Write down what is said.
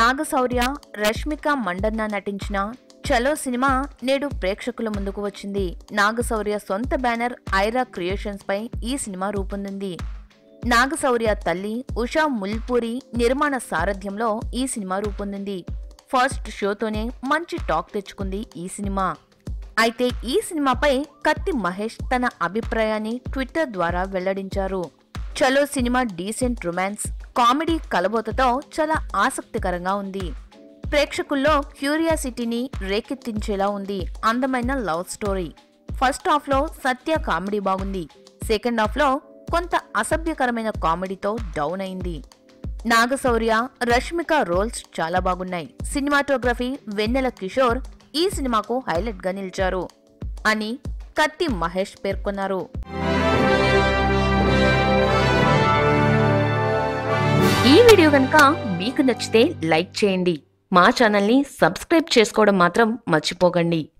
నాగశౌర్య రష్మిక మండన్న నటించిన చలో సినిమా నేడు ప్రేక్షకుల ముందుకు వచ్చింది నాగశౌర్య సొంత బ్యానర్ ఐరా క్రియేషన్స్ పై ఈ సినిమా రూపొందింది నాగశౌర్య తల్లి ఉషా ముల్పూరి నిర్మాణ సారథ్యంలో ఈ సినిమా రూపొందింది ఫస్ట్ షోతోనే మంచి టాక్ తెచ్చుకుంది ఈ సినిమా అయితే ఈ సినిమాపై కత్తి మహేష్ తన అభిప్రాయాన్ని ట్విట్టర్ ద్వారా వెల్లడించారు Chalo cinema decent romance comedy కలబోతతో చాలా ఆసక్తికరంగా ఉంది ప్రేక్షకుల్లో క్యూరియాసిటీని రేకెత్తించేలా ఉంది అందమైన లవ్ స్టోరీ ఫస్ట్ హాఫ్ లో సత్య కామెడీ బాగుంది సెకండ్ హాఫ్ లో కొంత అసభ్యకరమైన కామెడీతో డౌన్ అయింది నాగశౌర్య రష్మిక రోల్స్ చాలా బాగున్నాయి సినిమాటోగ్రఫీ వెన్నెల కిషోర్ ఈ సినిమాకు హైలైట్ గా నిలిచారు అని కత్తి మహేష్ పేర్కొన్నారు ఈ వీడియో కనుక మీకు నచ్చితే లైక్ చేయండి మా ఛానల్ని సబ్స్క్రైబ్ చేసుకోవడం మాత్రం మర్చిపోకండి